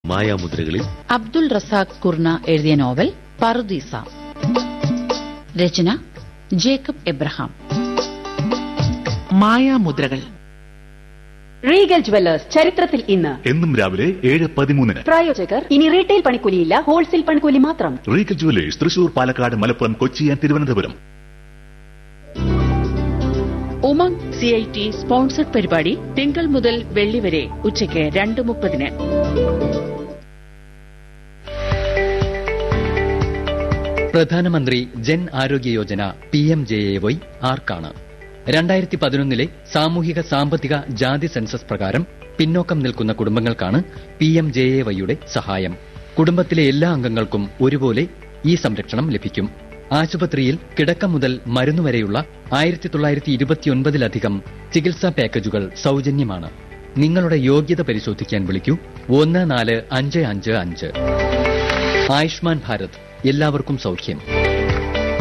മായാമുദ്രകളിൽ Abdul Abdulrazak Gurnah എഴുതിയ novel പറുദീസ രചന ജേക്കബ് എബ്രഹാം മായാമുദ്രകൾ റീഗൽ ജുവല്ലേഴ്സ് ചരിത്രത്തിൽ ഇന്ന് എന്നും രാവിലെ ഏഴ് പതിമൂന്നിന് പ്രായോജകർ ഇനി റീറ്റെയിൽ പണിക്കൂലിയില്ല ഹോൾസെയിൽ പണിക്കൂലി മാത്രം Regal Jewellers Thrissur Palakkad Malappuram Kochi and Thiruvananthapuram Umang C I T sponsored പരിപാടി തിങ്കൾ മുതൽ വെള്ളി വരെ ഉച്ചയ്ക്ക് രണ്ട് മുപ്പതിന് Pradhan Mantri Jan Arogya Yojana P M J A Y ആർക്കാണ് രണ്ടായിരത്തി പതിനൊന്നിലെ സാമൂഹിക സാമ്പത്തിക ജാതി സെൻസസ് പ്രകാരം പിന്നോക്കം നിൽക്കുന്ന കുടുംബങ്ങൾക്കാണ് പി എം ജെ എ വൈയുടെ സഹായം കുടുംബത്തിലെ എല്ലാ അംഗങ്ങൾക്കും ഒരുപോലെ ഈ സംരക്ഷണം ലഭിക്കും ആശുപത്രിയിൽ കിടക്ക മുതൽ മരുന്ന് വരെയുള്ള ആയിരത്തി തൊള്ളായിരത്തി ഇരുപത്തിയൊൻപതിലധികം ചികിത്സാ പാക്കേജുകൾ സൗജന്യമാണ് നിങ്ങളുടെ യോഗ്യത പരിശോധിക്കാൻ വിളിക്കൂ ഒന്ന് നാല് അഞ്ച് അഞ്ച് അഞ്ച് ആയുഷ്മാൻ ഭാരത് എല്ലാവർക്കും സൗഖ്യം